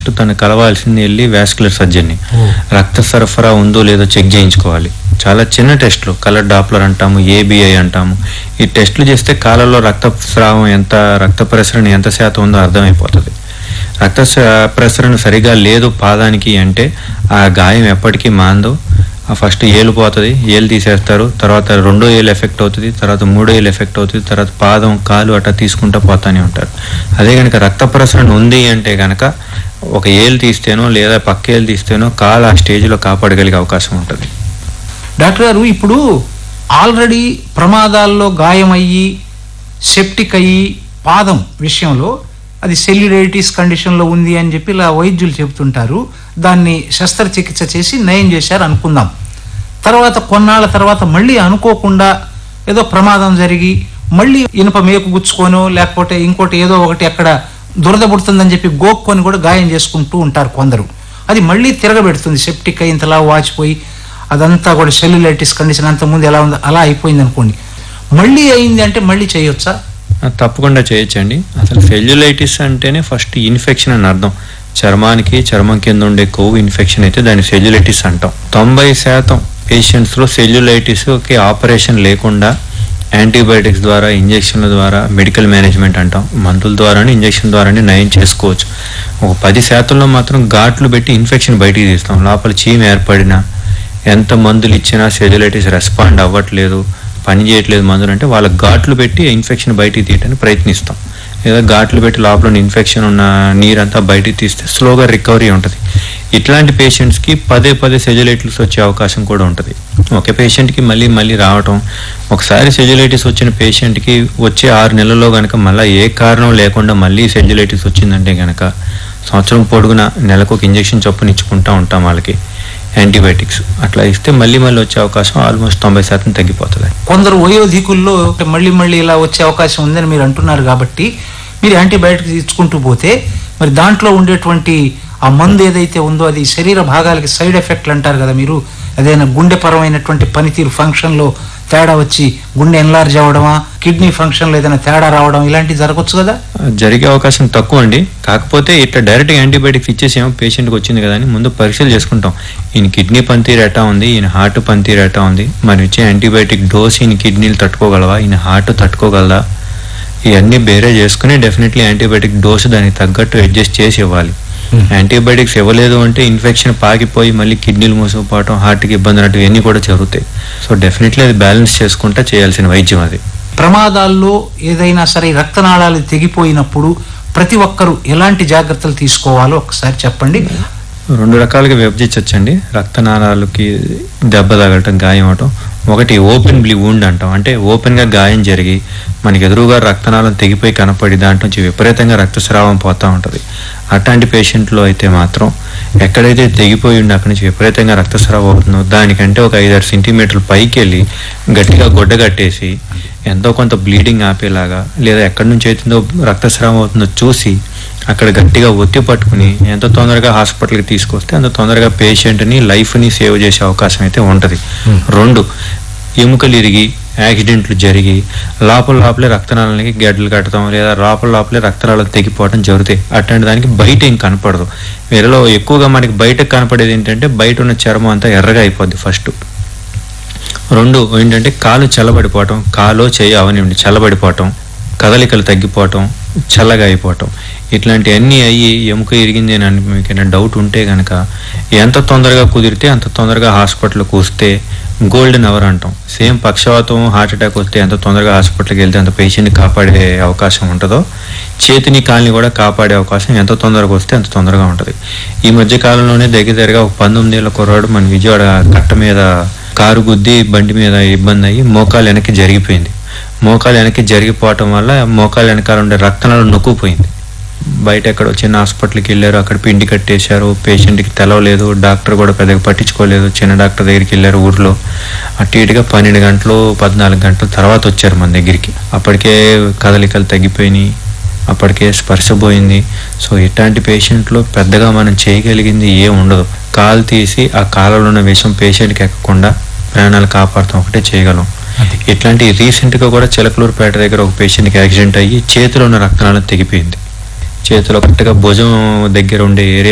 first తను కలవాల్సింది వెళ్ళి vascular సర్జన్ని రక్త సరఫరా ఉందో లేదో చెక్ చేయించుకోవాలి చాలా చిన్న టెస్ట్లు కలర్ డాప్లర్ అంటాము ఏబిఐ అంటాము ఈ టెస్టులు చేస్తే కాలంలో రక్త స్రావం ఎంత రక్త ప్రసరణ ఎంత శాతం ఉందో అర్థమైపోతుంది రక్త స- ప్రసరణ సరిగా లేదు పాదానికి అంటే ఆ గాయం ఎప్పటికీ మాందో ఆ ఫస్ట్ ఏలు పోతుంది ఏలు తీసేస్తారు తర్వాత రెండో ఏలు ఎఫెక్ట్ అవుతుంది తర్వాత మూడో ఏలు ఎఫెక్ట్ అవుతుంది తర్వాత పాదం కాలు అట్లా తీసుకుంటూ పోతానే ఉంటారు అదే కనుక రక్త ప్రసరణ ఉంది అంటే కనుక ఒక ఏలు తీస్తేనో లేదా పక్క ఏలు తీస్తేనో కాలు ఆ స్టేజ్లో కాపాడగలిగే అవకాశం ఉంటుంది డాక్టర్ గారు ఇప్పుడు ఆల్రెడీ ప్రమాదాల్లో గాయమయ్యి సెప్టిక్ అయ్యి పాదం విషయంలో అది సెల్యులైటిస్ కండిషన్లో ఉంది అని చెప్పి ఇలా వైద్యులు చెబుతుంటారు దాన్ని శస్త్రచికిత్స చేసి నయం చేశారు అనుకుందాం తర్వాత కొన్నాళ్ళ తర్వాత మళ్ళీ అనుకోకుండా ఏదో ప్రమాదం జరిగి మళ్ళీ ఇనుప మేకు గుచ్చుకోనో లేకపోతే ఇంకోటి ఏదో ఒకటి అక్కడ దురద పుడుతుందని చెప్పి గోక్కొని కూడా గాయం చేసుకుంటూ ఉంటారు కొందరు అది మళ్ళీ తిరగబెడుతుంది సెప్టిక్ ఇంతలా వాచిపోయి అదంతా కూడా సెల్యులైటిస్ కండిషన్ అంత ముందు ఎలా ఉందో అలా అయిపోయింది అనుకోండి మళ్ళీ అయింది అంటే మళ్ళీ చేయొచ్చా ఆ, తప్పకుండా చేయొచ్చండి అసలు సెల్యులైటిస్ అంటేనే ఫస్ట్ ఇన్ఫెక్షన్ అని అర్థం చర్మానికి చర్మం కింద ఉండే కొవ్వు ఇన్ఫెక్షన్ అయితే దాన్ని సెల్యులైటిస్ అంటాం తొంభై శాతం పేషెంట్స్లో సెల్యులైటిస్కి ఆపరేషన్ లేకుండా యాంటీబయాటిక్స్ ద్వారా ఇంజెక్షన్ల ద్వారా మెడికల్ మేనేజ్మెంట్ అంటాం మందుల ద్వారానే ఇంజెక్షన్ ద్వారానే నయం చేసుకోవచ్చు ఒక పది శాతంలో మాత్రం ఘాట్లు పెట్టి ఇన్ఫెక్షన్ బయటికి తీస్తాం లోపల చీమ ఏర్పడినా ఎంత మందులు ఇచ్చినా సెల్యులైటిస్ రెస్పాండ్ అవ్వట్లేదు పని చేయట్లేదు మందులు అంటే వాళ్ళ ఘాట్లు పెట్టి ఇన్ఫెక్షన్ బయటికి తీయడానికి ప్రయత్నిస్తాం లేదా ఘాట్లు పెట్టి లోపల ఇన్ఫెక్షన్ ఉన్న నీరంతా బయటికి తీస్తే స్లోగా రికవరీ ఉంటుంది ఇట్లాంటి పేషెంట్స్కి పదే పదే సెజులైటిస్ వచ్చే అవకాశం కూడా ఉంటుంది ఒక పేషెంట్కి మళ్ళీ మళ్ళీ రావటం ఒకసారి సెజులైటిస్ వచ్చిన పేషెంట్కి వచ్చే ఆరు నెలల్లో కనుక మళ్ళీ ఏ కారణం లేకుండా మళ్ళీ సెజులైటిస్ వచ్చిందంటే కనుక సంవత్సరం పొడుగున నెలకు ఒక ఇంజెక్షన్ చొప్పున ఇచ్చుకుంటూ ఉంటాం వాళ్ళకి యాంటీబయాటిక్స్ అట్లా ఇస్తే మళ్ళీ మళ్ళీ వచ్చే అవకాశం ఆల్మోస్ట్ తొంభై శాతం తగ్గిపోతుంది కొందరు వయోధికుల్లో మళ్ళీ మళ్ళీ ఇలా వచ్చే అవకాశం ఉందని మీరు అంటున్నారు కాబట్టి మీరు యాంటీబయాటిక్స్ ఇచ్చుకుంటూ పోతే మరి దాంట్లో ఉండేటువంటి ఆ మందు ఏదైతే ఉందో అది శరీర భాగాలకి సైడ్ ఎఫెక్ట్లు అంటారు కదా మీరు ఏదైనా గుండె పరమైనటువంటి పనితీరు ఫంక్షన్లో తేడా వచ్చి గుండె ఎన్లార్జ్ అవ్వడమా కిడ్నీ ఫంక్షన్లో ఏదైనా తేడా రావడం ఇలాంటివి జరగచ్చు కదా జరిగే అవకాశం తక్కువ అండి కాకపోతే ఇట్లా డైరెక్ట్గా యాంటీబయాటిక్స్ ఇచ్చేసేమో పేషెంట్కి వచ్చింది కదా అని ముందు పరీక్షలు చేసుకుంటాం ఈయన కిడ్నీ పనితీరు ఎటా ఉంది ఈయన హార్ట్ పనితీరు ఎటా ఉంది మనం ఇచ్చే యాంటీబయాటిక్ డోస్ ఈయన కిడ్నీలు తట్టుకోగలవా ఈయన హార్ట్ తట్టుకోగలదా ఇవన్నీ బేరే చేసుకుని డెఫినెట్లీ యాంటీబయాటిక్ డోసు దానికి తగ్గట్టు అడ్జస్ట్ చేసి ఇవ్వాలి యాంటీబయాటిక్స్ ఇవ్వలేదు అంటే ఇన్ఫెక్షన్ పాకిపోయి మళ్ళీ కిడ్నీలు మూసుకుపోవటం హార్ట్కి ఇబ్బంది అన్నట్టు ఇవన్నీ కూడా జరుగుతాయి సో డెఫినెట్లీ అది బ్యాలెన్స్ చేసుకుంటా చేయాల్సిన వైద్యం అది ప్రమాదాల్లో ఏదైనా సరే రక్తనాళాలు తెగిపోయినప్పుడు ప్రతి ఒక్కరూ ఎలాంటి జాగ్రత్తలు తీసుకోవాలో ఒకసారి చెప్పండి రెండు రకాలుగా విభజించవచ్చండి రక్తనాళాలకి దెబ్బ తగలటం గాయం అవటం ఒకటి ఓపెన్ బ్లీ వూండ్ అంటాం అంటే ఓపెన్గా గాయం జరిగి మనకి ఎదురుగా రక్తనాళం తెగిపోయి కనపడి దాంట్లో నుంచి విపరీతంగా రక్తస్రావం పోతూ ఉంటుంది అట్లాంటి పేషెంట్లో అయితే మాత్రం ఎక్కడైతే తెగిపోయి ఉండి అక్కడి నుంచి విపరీతంగా రక్తస్రావం అవుతుందో దానికంటే ఒక ఐదారు సెంటీమీటర్లు పైకి వెళ్ళి గట్టిగా గొడ్డ కట్టేసి ఎంతో కొంత బ్లీడింగ్ ఆపేలాగా లేదా ఎక్కడి నుంచి అవుతుందో రక్తస్రావం అవుతుందో చూసి అక్కడ గట్టిగా ఒత్తి పట్టుకుని ఎంత తొందరగా హాస్పిటల్కి తీసుకొస్తే అంత తొందరగా పేషెంట్ని లైఫ్ని సేవ్ చేసే అవకాశం అయితే ఉంటుంది రెండు ఎముకలు ఇరిగి యాక్సిడెంట్లు జరిగి లోపల లోపలే రక్తనాళానికి గడ్డలు కట్టడం లేదా లోపల లోపలే రక్తనాళాలు తెగిపోవడం జరుగుతాయి అట్లాంటి దానికి బయట ఏం కనపడదు వీళ్ళలో ఎక్కువగా మనకి బయట కనపడేది ఏంటంటే బయట ఉన్న చర్మం అంతా ఎర్రగా అయిపోద్ది ఫస్ట్ రెండు ఏంటంటే కాలు చల్లబడిపోవటం కాలు చేయి అవనివ్వండి చల్లబడిపోవటం కదలికలు తగ్గిపోవటం చల్లగా అయిపోవటం ఇట్లాంటివన్నీ అయ్యి ఎముక ఇరిగింది అని మీకు ఏమైనా డౌట్ ఉంటే కనుక ఎంత తొందరగా కుదిరితే అంత తొందరగా హాస్పిటల్కి వస్తే గోల్డెన్ అవర్ అంటాం సేమ్ పక్షవాతం హార్ట్ అటాక్ వస్తే ఎంత తొందరగా హాస్పిటల్కి వెళ్తే అంత పేషెంట్ని కాపాడే అవకాశం ఉంటుందో చేతిని కాల్ని కూడా కాపాడే అవకాశం ఎంత తొందరగా వస్తే అంత తొందరగా ఉంటుంది ఈ మధ్య కాలంలోనే దగ్గర దగ్గరగా ఒక పంతొమ్మిది ఏళ్ళ కుర్రాడు మన విజయవాడ కట్ట మీద కారు గుద్ది బండి మీద ఇబ్బంది అయ్యి మోకాలు వెనక్కి జరిగిపోయింది మోకాలు వెనక్కి జరిగిపోవటం వల్ల మోకాలు వెనకాల ఉండే రక్తనాలు నొక్కుపోయింది బయట ఎక్కడో చిన్న హాస్పిటల్కి వెళ్ళారు అక్కడ పిండి కట్టేశారు పేషెంట్కి తెలవలేదు డాక్టర్ కూడా పెద్దగా పట్టించుకోలేదు చిన్న డాక్టర్ దగ్గరికి వెళ్ళారు ఊర్లో అటు ఇటుగా పన్నెండు గంటలు పద్నాలుగు గంటల తర్వాత వచ్చారు మన దగ్గరికి అప్పటికే కదలికలు తగ్గిపోయినాయి అప్పటికే స్పర్శ పోయింది సో ఇట్లాంటి పేషెంట్లో పెద్దగా మనం చేయగలిగింది ఏం ఉండదు కాలు తీసి ఆ కాలంలో ఉన్న విషం పేషెంట్కి ఎక్కకుండా ప్రాణాలు కాపాడతాం ఒకటే చేయగలం ఇట్లాంటి రీసెంట్గా కూడా చిలకలూరుపేట దగ్గర ఒక పేషెంట్కి యాక్సిడెంట్ అయ్యి చేతిలో ఉన్న రక్తనాళం తెగిపోయింది చేతిలో కరెక్ట్గా భుజం దగ్గర ఉండే ఏరియా